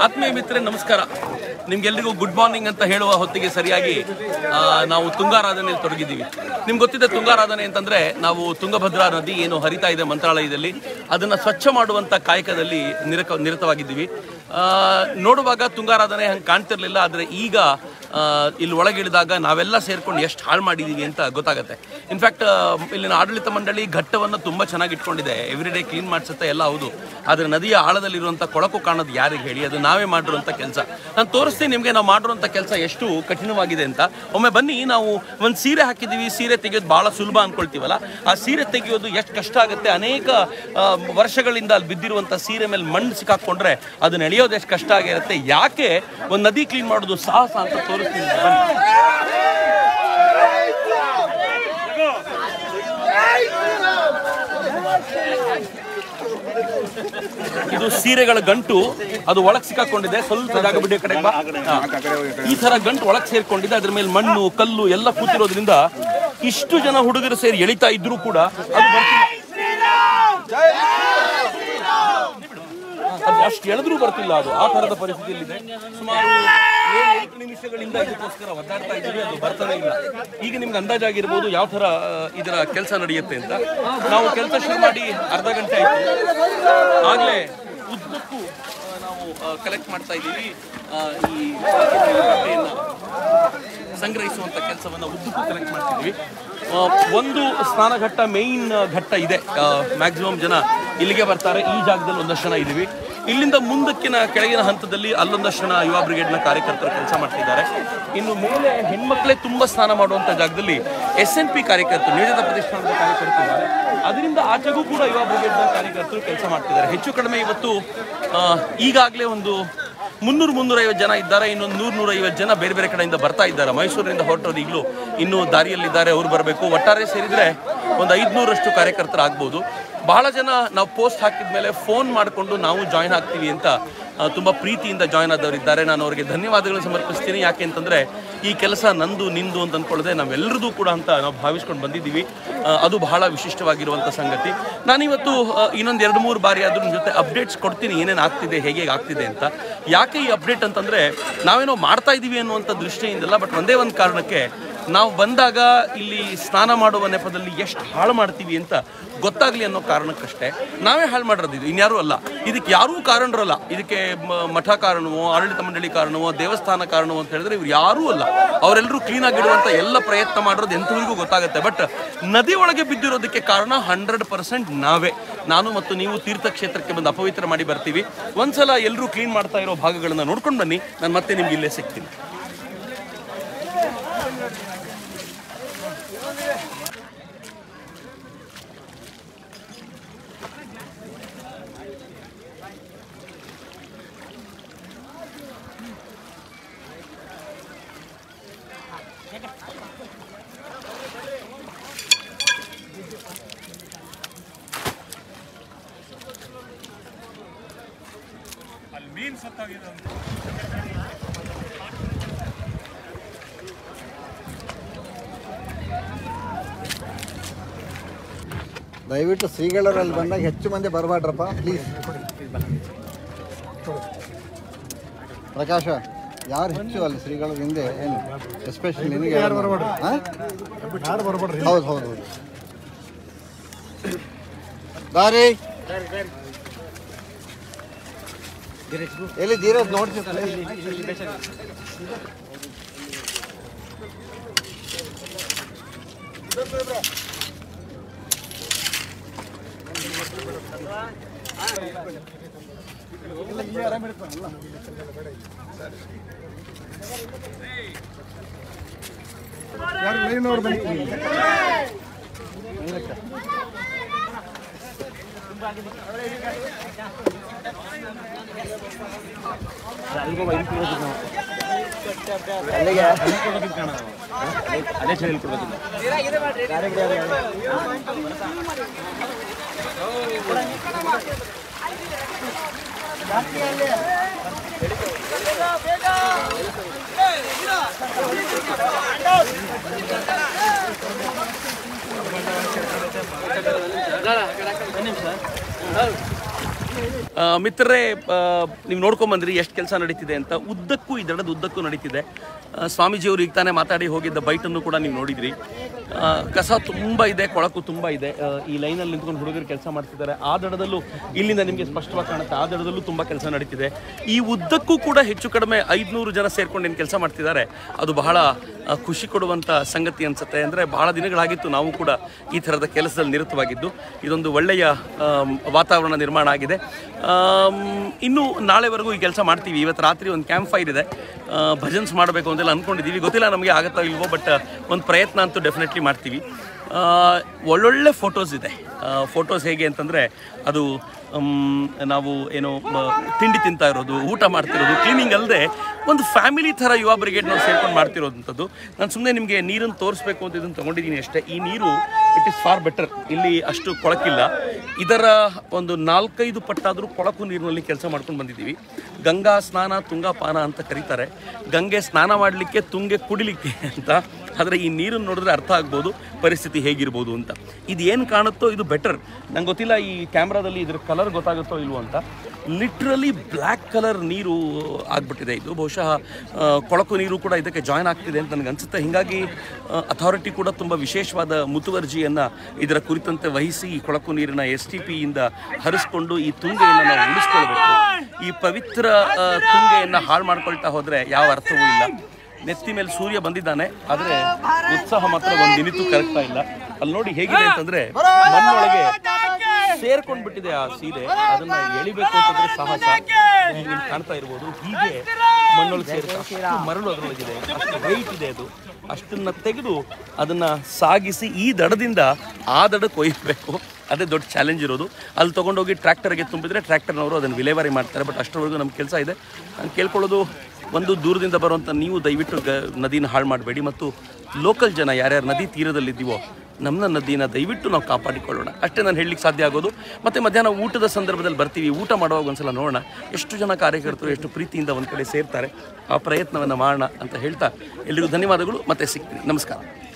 ಆತ್ಮೀಯ ಮಿತ್ರರೆ ನಮಸ್ಕಾರ ನಿಮ್ಗೆಲ್ರಿಗೂ ಗುಡ್ ಮಾರ್ನಿಂಗ್ ಅಂತ ಹೇಳುವ ಹೊತ್ತಿಗೆ ಸರಿಯಾಗಿ ಆ, ನಾವು ತುಂಗಾರಾಧನೆಯಲ್ಲಿ ತೊಡಗಿದ್ದೀವಿ ನಿಮ್ಗೆ ಗೊತ್ತಿದೆ ತುಂಗಾರಾಧನೆ ಅಂತಂದ್ರೆ ನಾವು ತುಂಗಭದ್ರಾ ನದಿ ಏನು ಹರಿತಾ ಇದೆ ಮಂತ್ರಾಲಯದಲ್ಲಿ ಅದನ್ನ ಸ್ವಚ್ಛ ಮಾಡುವಂತ ಕಾಯಕದಲ್ಲಿ ನಿರಕ ನಿರತವಾಗಿದ್ದೀವಿ ಆ, ನೋಡುವಾಗ ತುಂಗಾರಾಧನೆ ಹಂಗೆ ಕಾಣ್ತಿರ್ಲಿಲ್ಲ ಆದರೆ ಈಗ ಆ, ಇಲ್ಲಿ ಒಳಗಿಳಿದಾಗ ನಾವೆಲ್ಲ ಸೇರ್ಕೊಂಡು ಎಷ್ಟು ಹಾಳು ಮಾಡಿದೀವಿ ಅಂತ ಗೊತ್ತಾಗುತ್ತೆ ಇನ್ಫ್ಯಾಕ್ಟ್ ಇಲ್ಲಿನ ಆಡಳಿತ ಮಂಡಳಿ ಘಟ್ಟವನ್ನು ತುಂಬ ಚೆನ್ನಾಗಿ ಇಟ್ಕೊಂಡಿದೆ ಎವ್ರಿ ಡೇ ಕ್ಲೀನ್ ಮಾಡಿಸುತ್ತೆ ಎಲ್ಲ ಹೌದು ಆದರೆ ನದಿಯ ಆಳದಲ್ಲಿರುವಂಥ ಕೊಳಕು ಕಾಣೋದು ಯಾರಿಗೆ ಹೇಳಿ ಅದು ನಾವೇ ಮಾಡಿರುವಂಥ ಕೆಲಸ ನಾನು ತೋರಿಸ್ತೀನಿ ನಿಮಗೆ ನಾವು ಮಾಡಿರುವಂಥ ಕೆಲಸ ಎಷ್ಟು ಕಠಿಣವಾಗಿದೆ ಅಂತ ಒಮ್ಮೆ ಬನ್ನಿ ನಾವು ಒಂದು ಸೀರೆ ಹಾಕಿದ್ದೀವಿ ಸೀರೆ ತೆಗೆಯೋದು ಭಾಳ ಸುಲಭ ಅನ್ಕೊಳ್ತೀವಲ್ಲ ಆ ಸೀರೆ ತೆಗೆಯೋದು ಎಷ್ಟು ಕಷ್ಟ ಆಗುತ್ತೆ ಅನೇಕ ಆ, ವರ್ಷಗಳಿಂದ ಅಲ್ಲಿ ಬಿದ್ದಿರುವಂಥ ಸೀರೆ ಮೇಲೆ ಮಣ್ಣು ಸಿಕ್ಕಾಕೊಂಡ್ರೆ ಅದನ್ನ ಎಳೆಯೋದು ಎಷ್ಟು ಕಷ್ಟ ಆಗಿರುತ್ತೆ ಯಾಕೆ ಒಂದು ನದಿ ಕ್ಲೀನ್ ಮಾಡೋದು ಸಾಹಸ ಅಂತ ತೋರಿಸ್ತೀನಿ ಬನ್ನಿ ಇದು ಸೀರೆಗಳ ಗಂಟು ಅದು ಒಳಗ್ ಸಿಕ್ಕಾಕೊಂಡಿದೆ ಸ್ವಲ್ಪ ಜಾಗ ಬಿಡಿ ಆ ಕಡೆ ಬಾ. ಹಾ. ಈ ತರ ಗಂಟು ಒಳಗ್ ಸೇರ್ಕೊಂಡಿದೆ ಅದ್ರ ಮೇಲೆ ಮಣ್ಣು ಕಲ್ಲು ಎಲ್ಲ ಕೂತಿರೋದ್ರಿಂದ ಇಷ್ಟು ಜನ ಹುಡುಗರು ಸೇರಿ ಎಳಿತಾ ಇದ್ರು ಕೂಡ ಅದು ಬರ್ತಿಲ್ಲ. ಅದು ಅಷ್ಟು ಎಳೆದ್ರೂ ಬರ್ತಿಲ್ಲ ಅದು ಆ ತರದ ಪರಿಸ್ಥಿತಿಯಲ್ಲಿದೆ ಸುಮಾರು ಏಳು ಎಂಟು ನಿಮಿಷಗಳಿಂದ ಇದಕ್ಕೋಸ್ಕರ ಒದ್ದಾಡ್ತಾ ಇದ್ದೀವಿ ಅದು ಬರ್ತಾನೆ ಇಲ್ಲ ಈಗ ನಿಮ್ಗೆ ಅಂದಾಜಾಗಿರ್ಬೋದು ಯಾವ ತರ ಆ, ಇದರ ಕೆಲಸ ನಡೆಯುತ್ತೆ ಅಂತ ನಾವು ಕೆಲಸ ಶುರು ಮಾಡಿ ಅರ್ಧ ಗಂಟೆ ಆಯ್ತು ಆಗ್ಲೇ ಉದ್ದಕ್ಕೂ ಆ, ನಾವು ಕಲೆಕ್ಟ್ ಮಾಡ್ತಾ ಇದ್ದೀವಿ ಆ, ಈ ಬಟ್ಟೆಯನ್ನ ಸಂಗ್ರಹಿಸುವಂತ ಕೆಲಸವನ್ನ ಉದ್ದಕ್ಕೂ ಕಲೆಕ್ಟ್ ಮಾಡ್ತಿದ್ವಿ ಆ, ಒಂದು ಸ್ನಾನಘಟ್ಟ ಮೇಯ್ನ್ ಘಟ್ಟ ಇದೆ ಮ್ಯಾಕ್ಸಿಮಮ್ ಜನ ಇಲ್ಲಿಗೆ ಬರ್ತಾರೆ ಈ ಜಾಗದಲ್ಲಿ ಒಂದಷ್ಟು ಜನ ಇದ್ದೀವಿ ಇಲ್ಲಿಂದ ಮುಂದಕ್ಕಿನ ಕೆಳಗಿನ ಹಂತದಲ್ಲಿ ಅಲ್ಲೊಂದಷ್ಟು ಜನ ಯುವ ಬ್ರಿಗೇಡ್ನ ಕಾರ್ಯಕರ್ತರು ಕೆಲಸ ಮಾಡ್ತಿದ್ದಾರೆ ಇನ್ನು ಮೇಲೆ ಹೆಣ್ಮಕ್ಳೇ ತುಂಬಾ ಸ್ನಾನ ಮಾಡುವಂತ ಜಾಗದಲ್ಲಿ ಎಸ್ ಎನ್ ಪಿ ಕಾರ್ಯಕರ್ತರು ನಿಯೋಜಿತ ಪ್ರತಿಷ್ಠಾನದ ಕಾರ್ಯಕರ್ತರು ಇದ್ದಾರೆ ಅದರಿಂದ ಆಚೆಗೂ ಕೂಡ ಯುವ ಬ್ರಿಗೇಡ್ನ ಕಾರ್ಯಕರ್ತರು ಕೆಲಸ ಮಾಡ್ತಿದ್ದಾರೆ ಹೆಚ್ಚು ಕಡಿಮೆ ಇವತ್ತು ಆ, ಈಗಾಗಲೇ ಒಂದು ಮುನ್ನೂರು ಮುನ್ನೂರೈವತ್ತು ಜನ ಇದ್ದಾರೆ ಇನ್ನೊಂದು ನೂರು ನೂರೈವತ್ತು ಜನ ಬೇರೆ ಬೇರೆ ಕಡೆಯಿಂದ ಬರ್ತಾ ಇದ್ದಾರೆ ಮೈಸೂರಿನಿಂದ ಹೊರಟೋರು ಈಗಲೂ ಇನ್ನೂ ದಾರಿಯಲ್ಲಿದ್ದಾರೆ ಅವ್ರು ಬರಬೇಕು ಒಟ್ಟಾರೆ ಸೇರಿದ್ರೆ ಒಂದು ಐದುನೂರಷ್ಟು ಕಾರ್ಯಕರ್ತರು ಆಗ್ಬೋದು ಬಹಳ ಜನ ನಾವು ಪೋಸ್ಟ್ ಹಾಕಿದ ಮೇಲೆ ಫೋನ್ ಮಾಡಿಕೊಂಡು ನಾವು ಜಾಯ್ನ್ ಆಗ್ತೀವಿ ಅಂತ ಆ, ತುಂಬ ಪ್ರೀತಿಯಿಂದ ಜಾಯ್ನ್ ಆದವರಿದ್ದಾರೆ ನಾನು ಅವರಿಗೆ ಧನ್ಯವಾದಗಳನ್ನು ಸಮರ್ಪಿಸ್ತೀನಿ ಯಾಕೆ ಅಂತಂದರೆ ಈ ಕೆಲಸ ನಂದು ನಿಂದು ಅಂತ ಅಂದ್ಕೊಳ್ಳದೆ ನಾವೆಲ್ಲರದು ಕೂಡ ಅಂತ ನಾವು ಭಾವಿಸ್ಕೊಂಡು ಬಂದಿದ್ದೀವಿ ಆ, ಅದು ಬಹಳ ವಿಶಿಷ್ಟವಾಗಿರುವಂಥ ಸಂಗತಿ ನಾನಿವತ್ತು ಆ, ಇನ್ನೊಂದು ಎರಡು ಮೂರು ಬಾರಿ ಅದ್ರ ಜೊತೆ ಅಪ್ಡೇಟ್ಸ್ ಕೊಡ್ತೀನಿ ಏನೇನು ಆಗ್ತಿದೆ ಹೇಗೆ ಆಗ್ತಿದೆ ಅಂತ ಯಾಕೆ ಈ ಅಪ್ಡೇಟ್ ಅಂತಂದರೆ ನಾವೇನೋ ಮಾಡ್ತಾ ಇದ್ದೀವಿ ಅನ್ನುವಂಥ ದೃಷ್ಟಿಯಿಂದಲ್ಲ ಬಟ್ ಒಂದೇ ಒಂದು ಕಾರಣಕ್ಕೆ ನಾವು ಬಂದಾಗ ಇಲ್ಲಿ ಸ್ನಾನ ಮಾಡುವ ನೆಪದಲ್ಲಿ ಎಷ್ಟು ಹಾಳು ಮಾಡ್ತೀವಿ ಅಂತ ಗೊತ್ತಾಗ್ಲಿ ಅನ್ನೋ ಕಾರಣಕ್ಕಷ್ಟೇ ನಾವೇ ಹಾಳು ಮಾಡಿರೋದು ಇದು ಇನ್ಯಾರೂ ಅಲ್ಲ ಇದಕ್ಕೆ ಯಾರೂ ಕಾರಣರಲ್ಲ ಇದಕ್ಕೆ ಮ- ಮಠ ಕಾರಣವೋ ಆಡಳಿತ ಮಂಡಳಿ ಕಾರಣವೋ ದೇವಸ್ಥಾನ ಕಾರಣವೋ ಅಂತ ಹೇಳಿದ್ರೆ ಇವ್ರು ಯಾರೂ ಅಲ್ಲ ಅವರೆಲ್ಲರೂ ಕ್ಲೀನ್ ಆಗಿಡುವಂತ ಎಲ್ಲ ಪ್ರಯತ್ನ ಮಾಡಿರೋದು ಎಂಥವರಿಗೂ ಗೊತ್ತಾಗುತ್ತೆ ಬಟ್ ನದಿ ಒಳಗೆ ಬಿದ್ದಿರೋದಕ್ಕೆ ಕಾರಣ ಹಂಡ್ರೆಡ್ ಪರ್ಸೆಂಟ್ ನಾವೇ ನಾನು ಮತ್ತು ನೀವು ತೀರ್ಥಕ್ಷೇತ್ರಕ್ಕೆ ಬಂದು ಅಪವಿತ್ರ ಮಾಡಿ ಬರ್ತೀವಿ ಒಂದ್ಸಲ ಎಲ್ಲರೂ ಕ್ಲೀನ್ ಮಾಡ್ತಾ ಇರೋ ಭಾಗಗಳನ್ನ ನೋಡ್ಕೊಂಡು ಬನ್ನಿ ನಾನು ಮತ್ತೆ ನಿಮ್ಗೆ ಇಲ್ಲೇ ಸಿಗ್ತೀನಿ ದಯವಿಟ್ಟು ಶ್ರೀಗಳರಲ್ಲಿ ಬಂದಾಗ ಹೆಚ್ಚು ಮಂದಿ ಬರಬೇಡ್ರಪ್ಪ ಪ್ಲೀಸ್ ಪ್ರಕಾಶ ಯಾರು ಹೆಚ್ಚು ಅಲ್ಲಿ ಶ್ರೀಗಳ ಹಿಂದೆ ಏನು ಎಸ್ಪೆಷಲಿ ನಿನಗೆ ಹಾಂ? ಹೌದು ಹೌದು ಹೌದು ದಾರಿ ಎಲ್ಲಿ ಧೀರಜ್ ನೋಡ್ತಿರ್ತಾರೆ ಆ, ಮಿತ್ರರೇ ಆ, ನೀವು ನೋಡ್ಕೊಂಬಂದ್ರಿ ಎಷ್ಟು ಕೆಲಸ ನಡೀತಿದೆ ಅಂತ ಉದ್ದಕ್ಕೂ ಈ ದಡದ ಉದ್ದಕ್ಕೂ ನಡೀತಿದೆ ಆ, ಸ್ವಾಮೀಜಿಯವರು ಈಗ ತಾನೇ ಮಾತಾಡಿ ಹೋಗಿದ್ದ ಬೈಟನ್ನು ಕೂಡ ನೀವು ನೋಡಿದ್ರಿ ಆ, ಕಸ ತುಂಬ ಇದೆ ಕೊಳಕು ತುಂಬ ಇದೆ ಆ, ಈ ಲೈನಲ್ಲಿ ನಿಂತ್ಕೊಂಡು ಹುಡುಗರು ಕೆಲಸ ಮಾಡ್ತಿದ್ದಾರೆ ಆ ದಡದಲ್ಲೂ ಇಲ್ಲಿಂದ ನಿಮಗೆ ಸ್ಪಷ್ಟವಾಗಿ ಕಾಣುತ್ತೆ ಆ ದಡದಲ್ಲೂ ತುಂಬ ಕೆಲಸ ನಡೀತಿದೆ ಈ ಉದ್ದಕ್ಕೂ ಕೂಡ ಹೆಚ್ಚು ಕಡಿಮೆ ಐದುನೂರು ಜನ ಸೇರ್ಕೊಂಡು ಏನು ಕೆಲಸ ಮಾಡ್ತಿದ್ದಾರೆ ಅದು ಬಹಳ ಆ, ಖುಷಿ ಕೊಡುವಂಥ ಸಂಗತಿ ಅನಿಸುತ್ತೆ ಅಂದರೆ ಬಹಳ ದಿನಗಳಾಗಿತ್ತು ನಾವು ಕೂಡ ಈ ಥರದ ಕೆಲಸದಲ್ಲಿ ನಿರತವಾಗಿದ್ದು ಇದೊಂದು ಒಳ್ಳೆಯ ಆಮ್, ವಾತಾವರಣ ನಿರ್ಮಾಣ ಆಗಿದೆ ಆಮ್, ಇನ್ನು ನಾಳೆವರೆಗೂ ಈ ಕೆಲಸ ಮಾಡ್ತೀವಿ ಇವತ್ತು ರಾತ್ರಿ ಒಂದು ಕ್ಯಾಂಪ್ ಫೈರ್ ಇದೆ ಆ, ಭಜನ್ಸ್ ಮಾಡಬೇಕು ಅಂತೆಲ್ಲ ಅಂದ್ಕೊಂಡಿದ್ದೀವಿ ಗೊತ್ತಿಲ್ಲ ನಮಗೆ ಆಗುತ್ತೋ ಇಲ್ವೋ ಬಟ್ ಒಂದು ಪ್ರಯತ್ನ ಅಂತೂ ಡೆಫಿನೆಟ್ಲಿ ಮಾಡ್ತೀವಿ ಆ, ಒಳ್ಳೊಳ್ಳೆ ಫೋಟೋಸ್ ಇದೆ ಫೋಟೋಸ್ ಹೇಗೆ ಅಂತಂದರೆ ಅದು ಮ್, ನಾವು ಏನು ಮ, ತಿಂಡಿ ತಿಂತಾ ಇರೋದು ಊಟ ಮಾಡ್ತಿರೋದು ಕ್ಲೀನಿಂಗ್ ಅಲ್ಲದೆ ಒಂದು ಫ್ಯಾಮಿಲಿ ಥರ ಯುವ ಬ್ರಿಗೇಡ್ನವ್ರು ಸೇರ್ಕೊಂಡು ಮಾಡ್ತಿರೋದಂಥದ್ದು ನಾನು ಸುಮ್ಮನೆ ನಿಮಗೆ ನೀರನ್ನು ತೋರಿಸ್ಬೇಕು ಅಂತ ಇದನ್ನು ತೊಗೊಂಡಿದ್ದೀನಿ ಅಷ್ಟೇ ಈ ನೀರು ಇಟ್ ಇಸ್ ಫಾರ್ ಬೆಟರ್ ಇಲ್ಲಿ ಅಷ್ಟು ಕೊಳಕಿಲ್ಲ ಇದರ ಒಂದು ನಾಲ್ಕೈದು ಪಟ್ಟಾದರೂ ಕೊಳಕು ನೀರಿನಲ್ಲಿ ಕೆಲಸ ಮಾಡ್ಕೊಂಡು ಬಂದಿದ್ದೀವಿ ಗಂಗಾ ಸ್ನಾನ ತುಂಗಾ ಪಾನ ಅಂತ ಕರೀತಾರೆ ಗಂಗೆ ಸ್ನಾನ ಮಾಡಲಿಕ್ಕೆ ತುಂಗೆ ಕುಡಿಲಿಕ್ಕೆ ಅಂತ ಆದರೆ ಈ ನೀರನ್ನು ನೋಡಿದ್ರೆ ಅರ್ಥ ಆಗ್ಬೋದು ಪರಿಸ್ಥಿತಿ ಹೇಗಿರ್ಬೋದು ಅಂತ ಇದು ಏನು ಕಾಣುತ್ತೋ ಇದು ಬೆಟರ್ ನಂಗೆ ಗೊತ್ತಿಲ್ಲ ಈ ಕ್ಯಾಮ್ರಾದಲ್ಲಿ ಇದ್ರ ಕಲರ್ ಗೊತ್ತಾಗುತ್ತೋ ಇಲ್ವೋ ಅಂತ ಲಿಟ್ರಲಿ ಬ್ಲ್ಯಾಕ್ ಕಲರ್ ನೀರು ಆಗ್ಬಿಟ್ಟಿದೆ ಇದು ಬಹುಶಃ ಆ, ಕೊಳಕು ನೀರು ಕೂಡ ಇದಕ್ಕೆ ಜಾಯ್ನ್ ಆಗ್ತಿದೆ ಅಂತ ನನಗೆ ಅನಿಸುತ್ತೆ ಹೀಗಾಗಿ ಅಥಾರಿಟಿ ಕೂಡ ತುಂಬ ವಿಶೇಷವಾದ ಮುತುವರ್ಜಿಯನ್ನು ಇದರ ಕುರಿತಂತೆ ವಹಿಸಿ ಈ ಕೊಳಕು ನೀರಿನ ಎಸ್ ಟಿ ಪಿಯಿಂದ ಹರಿಸ್ಕೊಂಡು ಈ ತುಂಗೆಯನ್ನು ನಾವು ಉಳಿಸ್ಕೊಳ್ಬೇಕು ಈ ಪವಿತ್ರ ಆ, ತುಂಗೆಯನ್ನು ಹಾಳು ಮಾಡ್ಕೊಳ್ತಾ ಹೋದರೆ ಯಾವ ಅರ್ಥವೂ ಇಲ್ಲ ನೆತ್ತಿ ಮೇಲೆ ಸೂರ್ಯ ಬಂದಿದ್ದಾನೆ ಆದರೆ ಉತ್ಸಾಹ ಮಾತ್ರ ಒಂದು ನಿಮಿತ್ತು ಕರಗ್ತಾ ಇಲ್ಲ ಅಲ್ಲಿ ನೋಡಿ ಹೇಗಿದೆ ಅಂತಂದ್ರೆ ಮಣ್ಣೊಳಗೆ ಸೇರ್ಕೊಂಡ್ ಬಿಟ್ಟಿದೆ ಆ ಸೀರೆ ಅದನ್ನ ಎಳಿಬೇಕು ಅಂತಂದ್ರೆ ಸಾಹಸ ನೀವು ಕಾಣ್ತಾ ಇರ್ಬೋದು ಹೀಗೆ ಮಣ್ಣೊಳಗೆ ಸೇರುತ್ತೆ ಅಷ್ಟು ಮರಳು ಅದರೊಳಗಿದೆ ಅಷ್ಟು ವೆಯ್ಟ್ ಇದೆ ಅದು ಅಷ್ಟನ್ನ ತೆಗೆದು ಅದನ್ನ ಸಾಗಿಸಿ ಈ ದಡದಿಂದ ಆ ದಡಕ್ಕೆ ಒಯ್ಯಬೇಕು ಅದೇ ದೊಡ್ಡ ಚಾಲೆಂಜ್ ಇರೋದು ಅಲ್ಲಿ ತೊಗೊಂಡೋಗಿ ಟ್ರ್ಯಾಕ್ಟರ್ಗೆ ತುಂಬಿದ್ರೆ ಟ್ರ್ಯಾಕ್ಟರ್ನವರು ಅದನ್ನು ವಿಲೇವಾರಿ ಮಾಡ್ತಾರೆ ಬಟ್ ಅಷ್ಟರವರೆಗೂ ನಮ್ಮ ಕೆಲಸ ಇದೆ ನಾನು ಕೇಳ್ಕೊಳ್ಳೋದು ಒಂದು ದೂರದಿಂದ ಬರುವಂಥ ನೀವು ದಯವಿಟ್ಟು ಗ ನದಿನ ಹಾಳು ಮಾಡಬೇಡಿ ಮತ್ತು ಲೋಕಲ್ ಜನ ಯಾರ್ಯಾರು ನದಿ ತೀರದಲ್ಲಿದ್ದೀವೋ ನಮ್ಮ ನದಿನ ದಯವಿಟ್ಟು ನಾವು ಕಾಪಾಡಿಕೊಳ್ಳೋಣ ಅಷ್ಟೇ ನಾನು ಹೇಳಲಿಕ್ಕೆ ಸಾಧ್ಯ ಆಗೋದು ಮತ್ತು ಮಧ್ಯಾಹ್ನ ಊಟದ ಸಂದರ್ಭದಲ್ಲಿ ಬರ್ತೀವಿ ಊಟ ಮಾಡುವಾಗ ಒಂದ್ಸಲ ನೋಡೋಣ ಎಷ್ಟು ಜನ ಕಾರ್ಯಕರ್ತರು ಎಷ್ಟು ಪ್ರೀತಿಯಿಂದ ಒಂದು ಕಡೆ ಸೇರ್ತಾರೆ ಆ ಪ್ರಯತ್ನವನ್ನು ಮಾಡೋಣ ಅಂತ ಹೇಳ್ತಾ ಎಲ್ರಿಗೂ ಧನ್ಯವಾದಗಳು ಮತ್ತೆ ಸಿಗ್ತೀನಿ ನಮಸ್ಕಾರ